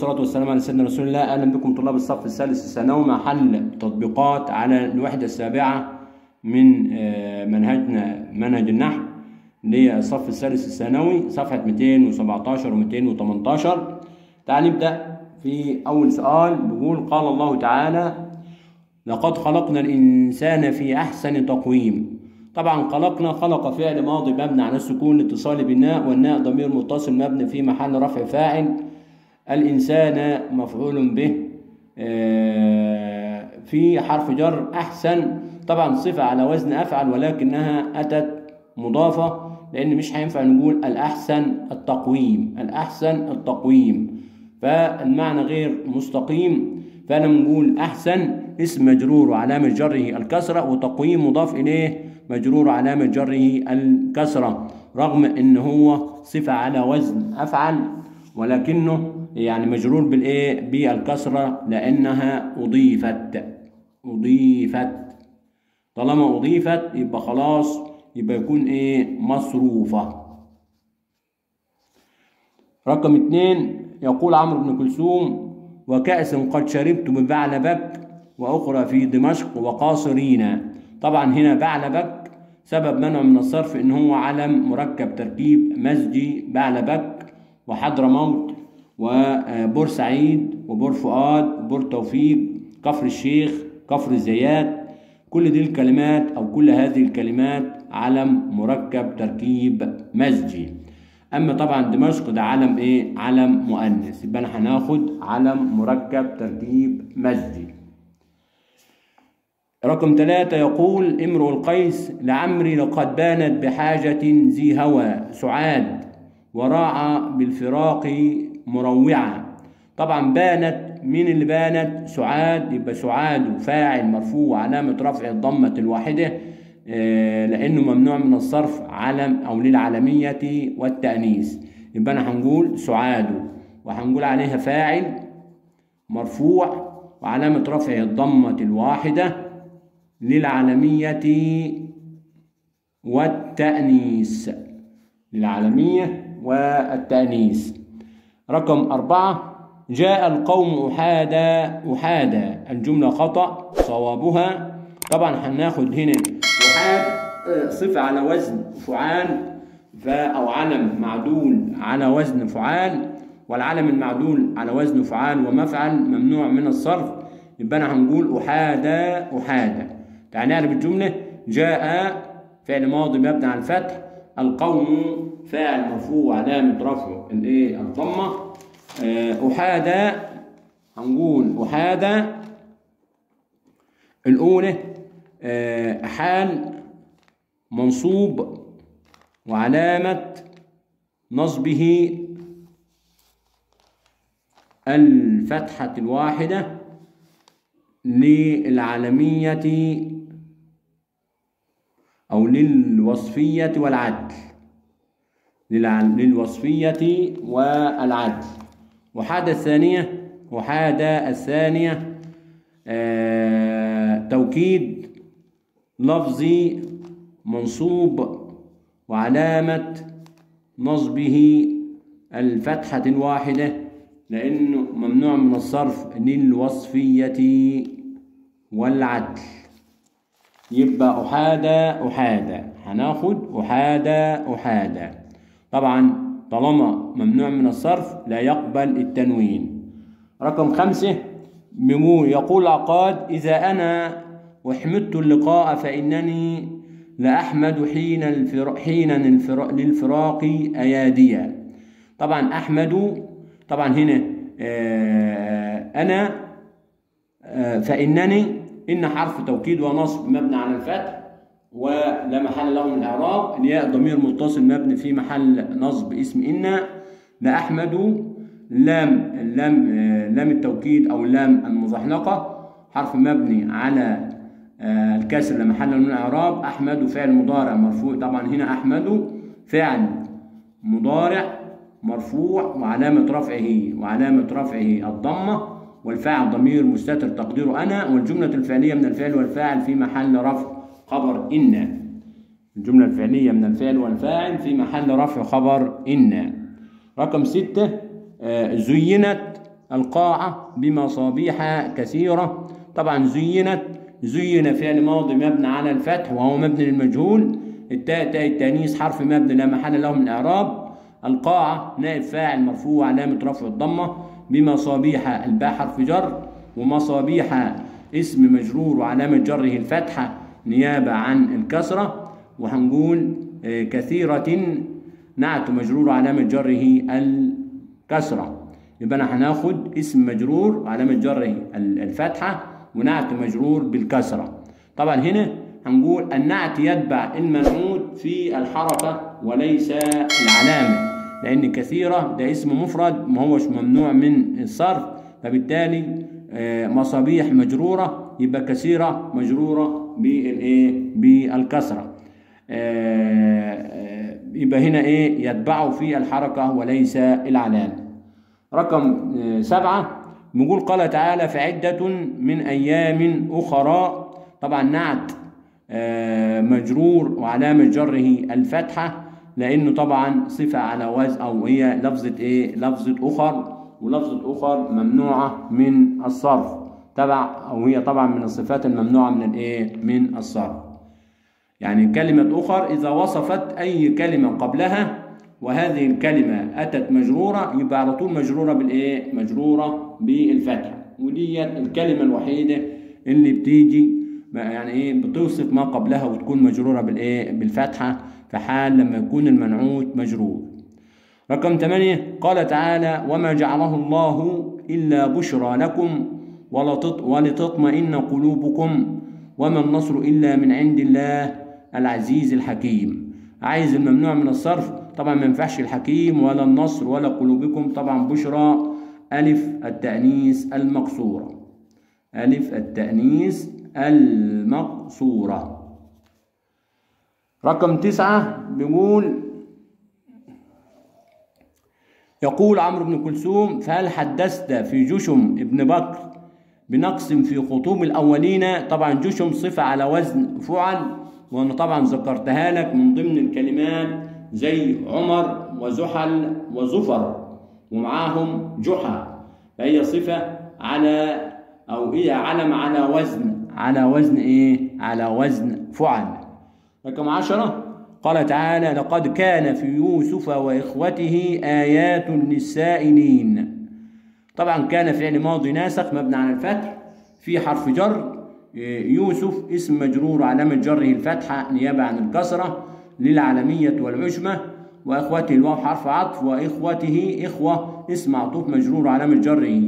والصلاة والسلام على سيدنا رسول الله أهلا بكم طلاب الصف الثالث الثانوي مع حل تطبيقات على الوحدة السابعة من آه، منهجنا منهج النحو اللي هي الصف الثالث الثانوي صفحة 217 و 218 تعال نبدأ في أول سؤال بيقول قال الله تعالى لقد خلقنا الإنسان في أحسن تقويم طبعا خلقنا خلق فعل ماضي مبني على السكون الاتصال بالناء والناء ضمير متصل مبني في محل رفع فاعل الإنسان مفعول به آه، في حرف جر أحسن طبعا صفة على وزن أفعل ولكنها أتت مضافة لأن مش هينفع نقول الأحسن التقويم الأحسن التقويم فالمعنى غير مستقيم فلما نقول أحسن اسم مجرور وعلامة جره الكسرة وتقويم مضاف إليه مجرور علامة جره الكسرة رغم إن هو صفة على وزن أفعل ولكنه يعني مجرور بالإيه بالكسرة لأنها أضيفت أضيفت طالما أضيفت يبقى خلاص يبقى يكون إيه مصروفة رقم اتنين يقول عمرو بن كلثوم وكأس قد شربت ببعلبك وأخرى في دمشق وقاصرين طبعا هنا بعلبك سبب منع من الصرف إن هو علم مركب تركيب مزجي بعلبك وحضرموت وبورسعيد وبور فؤاد وبور توفيق كفر الشيخ كفر الزيات كل دي الكلمات أو كل هذه الكلمات علم مركب تركيب مزجي أما طبعا دمشق ده علم إيه؟ علم مؤنث يبقى أنا هناخد علم مركب تركيب مزجي رقم ثلاثة يقول امرؤ القيس لعمري لقد بانت بحاجة ذي هوى سعاد وراعى بالفراق مروعة طبعا بانت مين اللي بانت سعاد يبقى سعاد فاعل مرفوع علامة رفع الضمة الواحدة آه، لأنه ممنوع من الصرف علم أو للعلمية والتأنيث يبقى أنا هنقول سعاد وهنقول عليها فاعل مرفوع وعلامة رفعه الضمة الواحدة للعلمية والتأنيث للعلمية والتأنيث رقم أربعة جاء القوم أحادا أحادا الجملة خطأ صوابها طبعا هناخد هنا أحاد آه، صفة على وزن فعال ف أو علم معدول على وزن فعال والعلم المعدول على وزن فعال ومفعل ممنوع من الصرف يبقى أنا هنقول أحادا أحادا تعال نعرف الجملة جاء فعل ماضي مبني على الفتح القوم فاعل مرفوع علامة رفعه الايه الضمة آه، أحادا هنقول أحادا الأولى آه، حال منصوب وعلامة نصبه الفتحة الواحدة للعالمية أو للوصفية والعدل للع- للوصفية والعدل وحادة الثانية وحادة الثانية آه توكيد لفظي منصوب وعلامة نصبه الفتحة الواحدة لأنه ممنوع من الصرف للوصفية والعدل يبقى أحادة أحادة هناخد أحادة أحادة طبعا طالما ممنوع من الصرف لا يقبل التنوين رقم خمسة بيقول يقول عقاد إذا أنا وحمدت اللقاء فإنني لأحمد حين الفرا حين الفرا للفراق أياديا طبعا أحمد طبعا هنا آه أنا آه فإنني إن حرف توكيد ونصب مبني على الفتح ولا محل له من الإعراب الياء ضمير متصل مبني في محل نصب اسم إن لأحمد لام لام آه، لام التوكيد أو لام المزحلقة حرف مبني على آه، الكسر لا محل له من الإعراب أحمد فعل مضارع مرفوع طبعا هنا أحمد فعل مضارع مرفوع وعلامة رفعه وعلامة رفعه الضمة والفاعل ضمير مستتر تقديره أنا والجملة الفعلية من الفعل والفاعل في محل رفع خبر إن الجملة الفعلية من الفعل والفاعل في محل رفع خبر إن رقم ستة آه، زينت القاعة بمصابيح كثيرة طبعا زينت زين فعل ماضي مبني على الفتح وهو مبني للمجهول التاء تاء التانيث حرف مبني لا محل له من الإعراب القاعة نائب فاعل مرفوع علامة رفع الضمة بمصابيح الباء حرف جر ومصابيح اسم مجرور وعلامة جره الفتحة نيابة عن الكسرة وهنقول كثيرة نعت مجرور وعلامة جره الكسرة يبقى أنا هناخد اسم مجرور وعلامة جره الفتحة ونعت مجرور بالكسرة طبعا هنا هنقول النعت يتبع المنعوت في الحركة وليس العلامة لأن كثيرة ده اسم مفرد ما هوش ممنوع من الصرف فبالتالي مصابيح مجرورة يبقى كثيرة مجرورة بالإيه بالكسرة يبقى هنا إيه يتبعه في الحركة وليس العلامة رقم سبعة بيقول قال تعالى فعدة من أيام أخرى طبعا نعت مجرور وعلامة جره الفتحة لأنه طبعا صفة على وزن أو هي لفظة إيه لفظة أخر ولفظة أخر ممنوعة من الصرف تبع أو هي طبعا من الصفات الممنوعة من الإيه من الصرف يعني كلمة أخر إذا وصفت أي كلمة قبلها وهذه الكلمة أتت مجرورة يبقى على طول مجرورة بالإيه؟ مجرورة بالفتح ودي الكلمة الوحيدة اللي بتيجي يعني إيه بتوصف ما قبلها وتكون مجرورة بالإيه؟ بالفتحة في حال لما يكون المنعوت مجرور. رقم 8 قال تعالى وما جعله الله إلا بشرى لكم ولتطمئن قلوبكم وما النصر إلا من عند الله العزيز الحكيم. عايز الممنوع من الصرف طبعا ما ينفعش الحكيم ولا النصر ولا قلوبكم طبعا بشرى ألف التأنيث المقصورة ألف التأنيث المقصورة رقم تسعة بيقول يقول عمرو بن كلثوم فهل حدثت في جشم ابن بكر بنقص في خطوم الأولين طبعا جشم صفة على وزن فعل وأنا طبعا ذكرتها لك من ضمن الكلمات زي عمر وزحل وزفر ومعاهم جحا فهي صفة على أو هي علم على وزن على وزن إيه؟ على وزن فعل رقم عشرة قال تعالى لقد كان في يوسف وإخوته آيات للسائلين طبعا كان فعل ماضي ناسخ مبني على الفتح في حرف جر يوسف اسم مجرور علامة جره الفتحة نيابة عن الكسرة للعالمية والعجمة وإخوته الواو حرف عطف وإخوته إخوة اسم معطوف مجرور علامة جره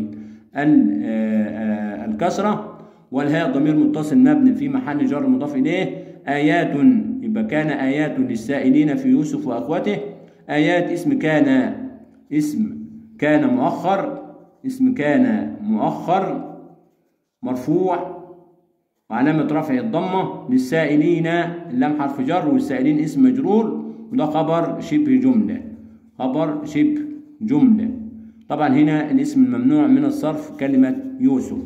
الكسرة والهاء ضمير متصل مبني في محل جر مضاف إليه آيات يبقى كان آيات للسائلين في يوسف وأخوته آيات اسم كان اسم كان مؤخر اسم كان مؤخر مرفوع وعلامة رفع الضمة للسائلين اللام حرف جر والسائلين اسم مجرور وده خبر شبه جملة خبر شبه جملة طبعا هنا الاسم الممنوع من الصرف كلمة يوسف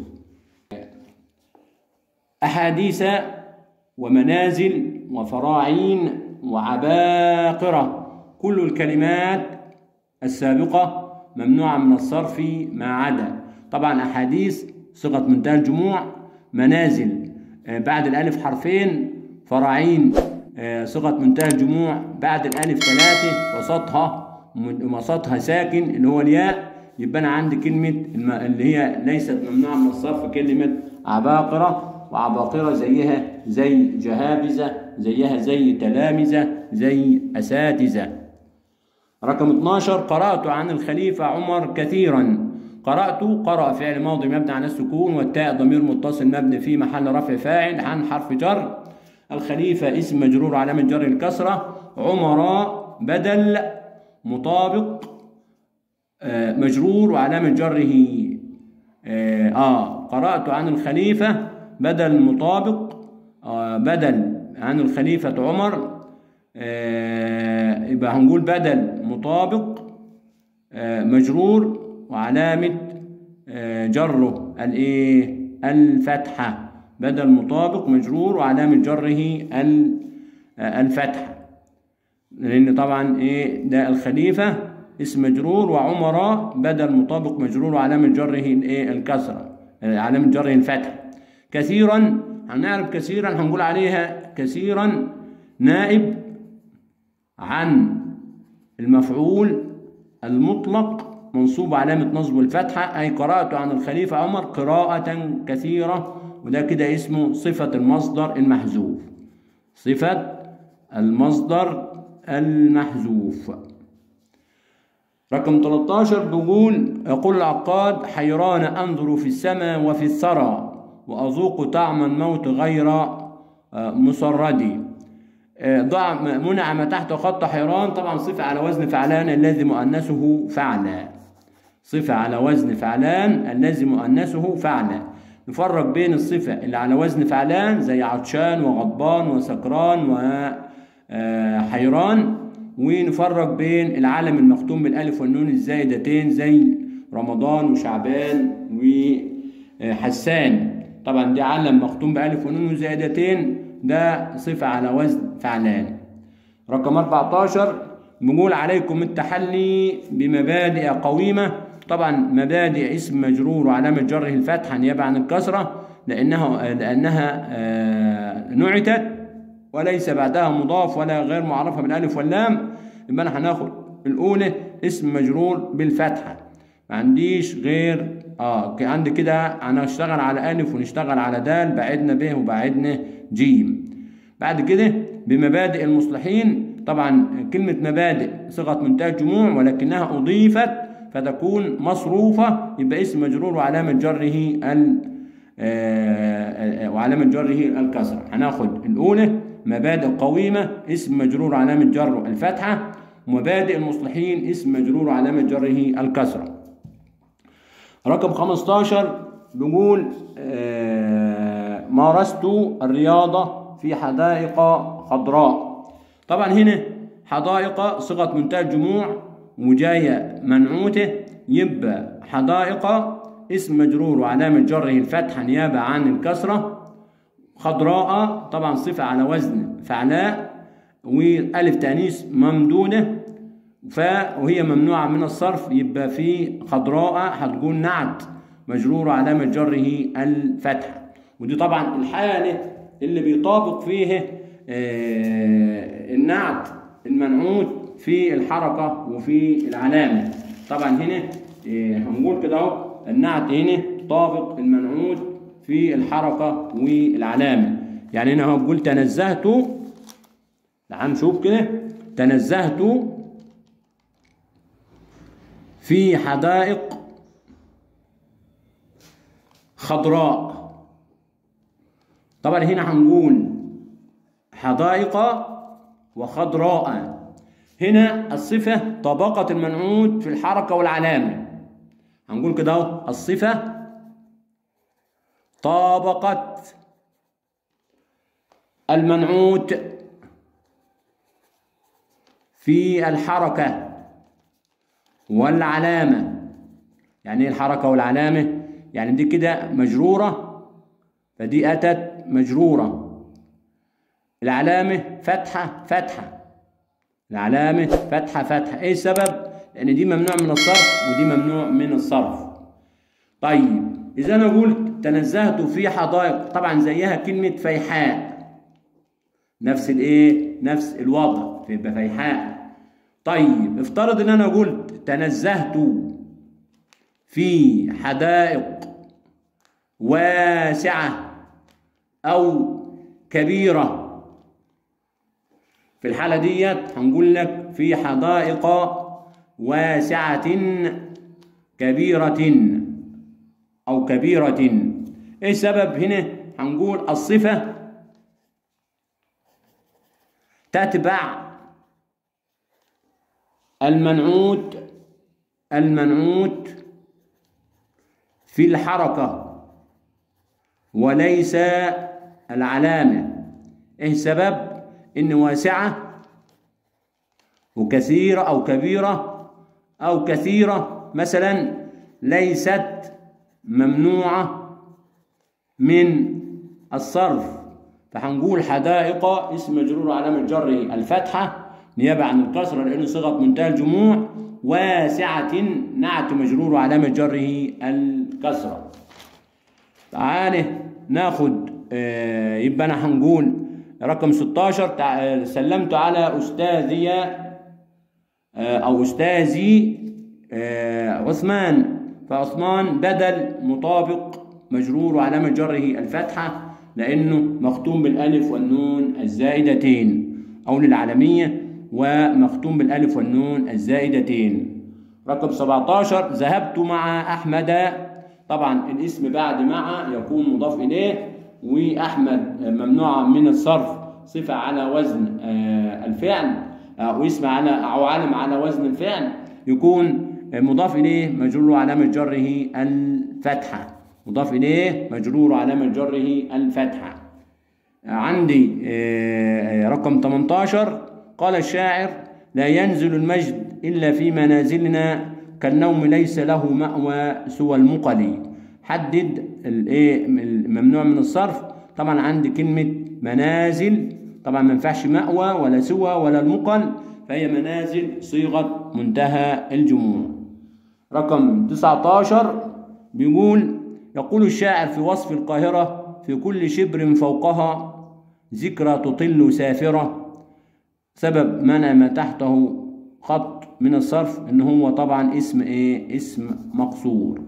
أحاديث ومنازل وفراعين وعباقرة كل الكلمات السابقة ممنوعة من الصرف ما عدا طبعا أحاديث صيغة منتهى الجموع منازل بعد الألف حرفين فراعين صيغة منتهى الجموع بعد الألف ثلاثة وسطها وسطها ساكن اللي هو الياء يبقى أنا عندي كلمة اللي هي ليست ممنوعة من الصرف كلمة عباقرة وعباقرة زيها زي جهابذة زيها زي تلامذة زي أساتذة رقم 12 قرأت عن الخليفة عمر كثيرا قرأت قرأ فعل ماضي مبني على السكون والتاء ضمير متصل مبني في محل رفع فاعل عن حرف جر الخليفة اسم مجرور علامة جر الكسرة عمر بدل مطابق آه مجرور وعلامة جره آه, آه قرأت عن الخليفة بدل مطابق آه بدل عن الخليفة عمر آه يبقى هنقول بدل مطابق آه مجرور وعلامة آه جره الايه الفتحة بدل مطابق مجرور وعلامة جره الفتحة لأن طبعا ايه ده الخليفة اسم مجرور وعمر بدل مطابق مجرور وعلامة جره الايه الكسرة آه، علامة جره الفتح كثيرا هنعرف كثيرا هنقول عليها كثيرا نائب عن المفعول المطلق منصوب علامة نصب الفتحة أي قراءة عن الخليفة عمر قراءة كثيرة وده كده اسمه صفة المصدر المحذوف صفة المصدر المحذوف رقم 13 بيقول يقول العقاد حيران أنظر في السماء وفي الثرى وأذوق طعم الموت غير آه، مسردي آه، ضع منع ما تحت خط حيران طبعا صفة على وزن فعلان الذي مؤنثه فعلا صفة على وزن فعلان الذي مؤنثه فعلا نفرق بين الصفة اللي على وزن فعلان زي عطشان وغضبان وسكران وحيران ونفرق بين العلم المختوم بالالف والنون الزائدتين زي رمضان وشعبان وحسان طبعا دي علم مختوم بألف ونون وزائدتين ده صفة على وزن فعلان رقم 14 بنقول عليكم التحلي بمبادئ قويمة طبعا مبادئ اسم مجرور وعلامة جره الفتحة نيابة عن الكسرة لأنها لأنها آه، نعتت وليس بعدها مضاف ولا غير معرفة بالألف واللام يبقى أنا هناخد الأولى اسم مجرور بالفتحة ما عنديش غير اه ك- عندي كده انا اشتغل على الف ونشتغل على دال بعدنا ب وبعدنا جيم بعد كده بمبادئ المصلحين طبعا كلمة مبادئ صيغة منتهى الجموع ولكنها أضيفت فتكون مصروفة يبقى اسم مجرور وعلامة جره ال آه، آه، وعلامة جره الكسرة هناخد الأولى مبادئ قويمة اسم مجرور علامة جره الفتحة ومبادئ المصلحين اسم مجرور علامة جره الكسرة رقم 15 بيقول آه، مارست الرياضة في حدائق خضراء طبعا هنا حدائق صيغة منتهى الجموع وجاية منعوته يبقى حدائق اسم مجرور وعلامة جره الفتحة نيابة عن الكسرة خضراء طبعا صفة على وزن فعلاء والألف تأنيث ممدودة ف وهي ممنوعة من الصرف يبقى في خضراء هتكون نعت مجرور علامة جره الفتحة ودي طبعا الحالة اللي بيطابق فيها آه، النعت المنعوت في الحركة وفي العلامة طبعا هنا آه، هنقول كده اهو النعت هنا طابق المنعوت في الحركة والعلامة يعني هنا هنقول تنزهت تعال نشوف كده تنزهت في حدائق خضراء طبعا هنا هنقول حدائق وخضراء هنا الصفة طبقة المنعوت في الحركة والعلامة هنقول كده اهو الصفة طابقت المنعوت في الحركة والعلامة يعني ايه الحركة والعلامة يعني دي كده مجرورة فدي أتت مجرورة العلامة فتحة فتحة العلامة فتحة فتحة ايه السبب لأن دي ممنوع من الصرف ودي ممنوع من الصرف طيب إذا أنا قلت تنزهت في حدائق طبعا زيها كلمة فيحاء نفس الايه نفس الوضع فيبقى فيحاء طيب افترض ان انا قلت تنزهت في حدائق واسعة او كبيرة في الحالة ديت هنقول لك في حدائق واسعة كبيرة أو كبيرة إيه السبب هنا؟ هنقول الصفة تتبع المنعوت المنعوت في الحركة وليس العلامة إيه السبب؟ إن واسعة وكثيرة أو كبيرة أو كثيرة مثلا ليست ممنوعة من الصرف فهنقول حدائق اسم مجرور علامة جره الفتحة نيابة عن الكسرة لأنه صيغة منتهى الجموع واسعة نعت مجرور وعلامة جره الكسرة تعالى ناخد آه، يبقى انا هنقول رقم 16 تع- سلمت على استاذي آه، او استاذي آه، عثمان فعثمان بدل مطابق مجرور وعلامة جره الفتحة لأنه مختوم بالألف والنون الزائدتين أو للعالمية ومختوم بالألف والنون الزائدتين رقم 17 ذهبت مع أحمد طبعا الاسم بعد مع يكون مضاف إليه وأحمد ممنوع من الصرف صفة على وزن آه، الفعل أو اسم على أو علم على وزن الفعل يكون مضاف إليه مجرور علامة جره الفتحة مضاف إليه مجرور علامة جره الفتحة عندي آه، رقم 18 قال الشاعر لا ينزل المجد إلا في منازلنا كالنوم ليس له مأوى سوى المقل حدد الايه الممنوع من الصرف طبعا عندي كلمة منازل طبعا ما ينفعش مأوى ولا سوى ولا المقل فهي منازل صيغة منتهى الجموع رقم 19 بيقول يقول الشاعر في وصف القاهرة في كل شبر فوقها ذكرى تطل سافرة سبب منع ما تحته خط من الصرف ان هو طبعا اسم ايه اسم مقصور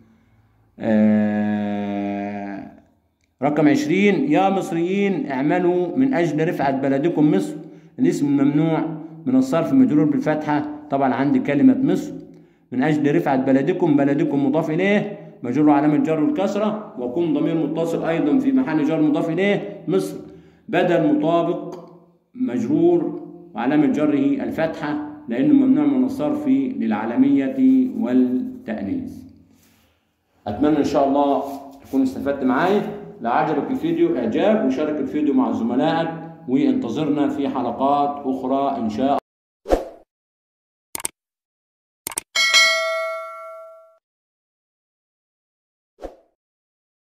آه رقم عشرين يا مصريين اعملوا من اجل رفعة بلدكم مصر الاسم الممنوع من الصرف مجرور بالفتحة طبعا عندي كلمة مصر من اجل رفعة بلدكم بلدكم مضاف اليه مجرور علامة جر الكسرة ويكون ضمير متصل ايضا في محل جر مضاف اليه مصر بدل مطابق مجرور وعلامة جره الفتحة لأنه ممنوع من الصرف للعالمية والتأنيث أتمنى إن شاء الله تكون استفدت معايا لو عجبك الفيديو إعجاب وشارك الفيديو مع زملائك وانتظرنا في حلقات أخرى إن شاء الله